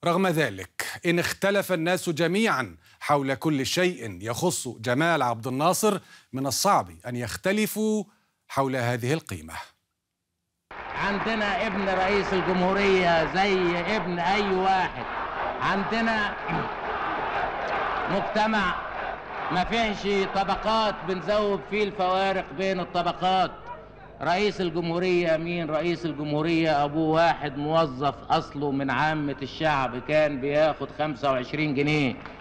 رغم ذلك إن اختلف الناس جميعا حول كل شيء يخص جمال عبد الناصر من الصعب أن يختلفوا حول هذه القيمة عندنا ابن رئيس الجمهورية زي ابن أي واحد عندنا مجتمع ما فيهش طبقات بنزود فيه الفوارق بين الطبقات رئيس الجمهورية مين رئيس الجمهورية أبوه واحد موظف أصله من عامة الشعب كان بياخد 25 جنيه